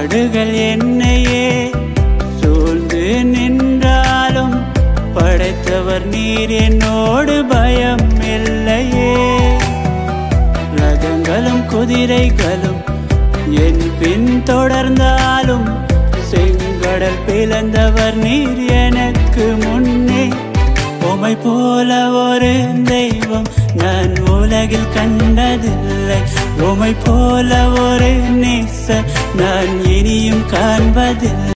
பாடுகள் என்னையே சூழ்ந்து நின்றாலும் படைத்தவர் நீர் என்னோடு பயம் இல்லையே ரதங்களும் குதிரைகளும் என் பின் தொடர்ந்தாலும் செங்கடல் பிளந்தவர் நீர் எனக்கு முன்னே உமை போல ஒரு தெய்வம் நான் உலகில் கண்டதில்லை உமை போல ஒரு நேச நான் இனியும் காண்பதில்லை